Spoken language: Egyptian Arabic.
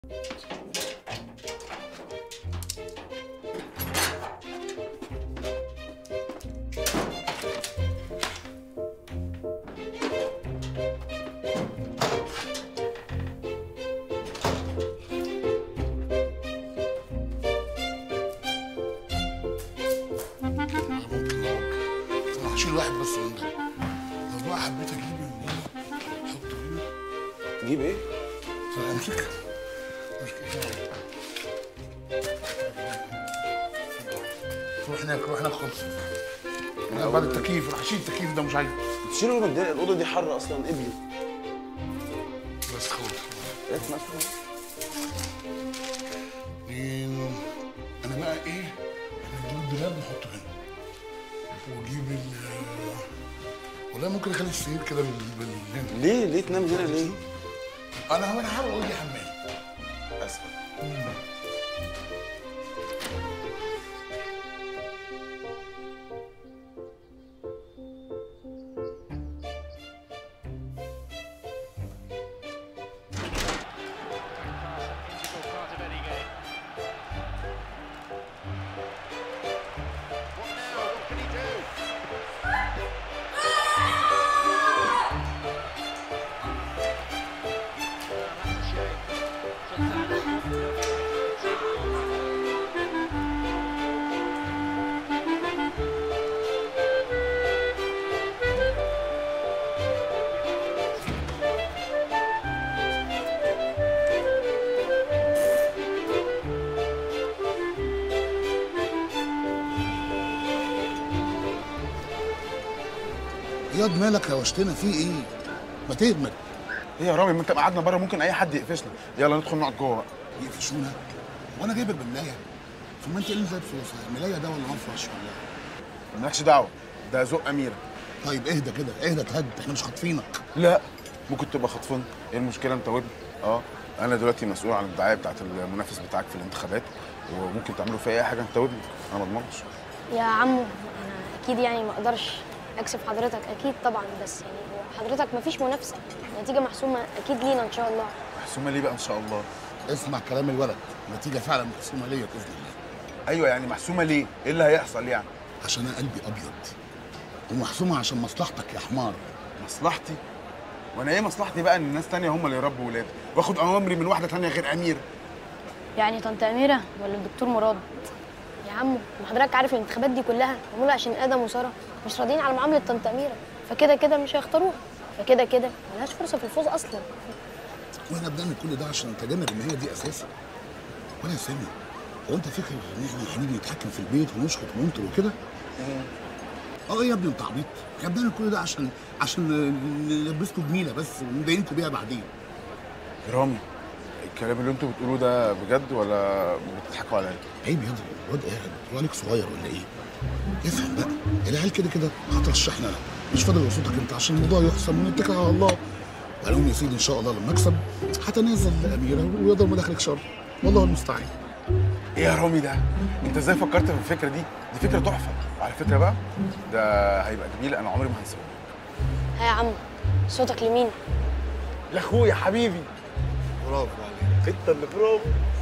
ممكن لو هشيل واحد بس من ده لو بقى حبيت اجيب من هنا احطه هنا تجيب ايه؟ فامسك امسك روح هناك روح هناك خالص انا بعد التكييف روح شيل التكييف ده مش عايزه تشيله من الدنيا الاوضه دي حر اصلا قبلي بس خلاص ايه مثلا مين انا بقى ايه انا نجيب الدولاب نحطه هنا واجيب ال والله ممكن اخلي السرير كده بال بال- هنا ليه ليه تنام هنا ليه؟ انا هو انا هحاول اقول لي حمام اسفل integral part of any game. What now? What can he do? Well, that's a shame. ياض مالك يا وشتنا في ايه ما تهمل ايه يا رامي ما انت قعدنا بره ممكن اي حد يقفشنا يلا ندخل نقعد جوه بقى يقفشونا وانا جايبك بالملايه ثم انت ايه اللي زاد في في الملايه ده ولا مفرش ولا مالكش دعوه ده ذوق اميره طيب اهدى كده اهدى تهد احنا مش خاطفينك لا ممكن تبقى خطفان ايه المشكله انت وابني اه انا دلوقتي مسؤول عن الدعايه بتاعت المنافس بتاعك في الانتخابات وممكن تعملوا فيها اي حاجه انت وابنك انا ما اضمنش يا عمو انا اكيد يعني ما اقدرش اكسب حضرتك اكيد طبعا بس يعني هو حضرتك ما فيش منافسه النتيجه محسومه اكيد لينا ان شاء الله محسومه ليه بقى ان شاء الله اسمع كلام الولد النتيجه فعلا محسومه ليا باذن الله ايوه يعني محسومه ليه ايه اللي هيحصل يعني عشان انا قلبي ابيض ومحسومه عشان مصلحتك يا حمار مصلحتي وانا ايه مصلحتي بقى ان الناس تانية هم اللي يربوا ولادي واخد اوامري من واحده تانية غير امير يعني طنط اميره ولا الدكتور مراد يا عمو ما حضرتك عارف الانتخابات دي كلها معموله عشان ادم وساره مش راضيين على معامله طنط اميره فكده كده مش هيختاروها فكده كده ملهاش فرصه في الفوز اصلا واحنا بنعمل كل ده عشان نتجنب ان هي دي اساسا ولا يا سامي هو انت فاكر ان احنا هنيجي نتحكم في البيت ونشخط وننطر وكده؟ اه يا ابني انت عبيط احنا بنعمل كل ده عشان عشان نلبسكوا جميله بس ونبينكوا بيها بعدين رامي الكلام اللي انتوا بتقولوه ده بجد ولا بتضحكوا عليا عيب يا ابني الواد قاعد هو عليك صغير ولا ايه؟ افهم بقى العيال كده كده هترشحنا انا مش فاضل صوتك انت عشان الموضوع يحسن ونتكل على الله وعلوم يا سيدي ان شاء الله لما اكسب هتنازل لاميره ويقدر ما دخلك شر والله المستعان ايه يا رامي ده انت ازاي فكرت في الفكره دي دي فكره تحفه وعلى فكره بقى ده هيبقى جميل انا عمري ما هنساه ها يا عمو صوتك لمين لاخويا حبيبي برافو عليك انت اللي برافو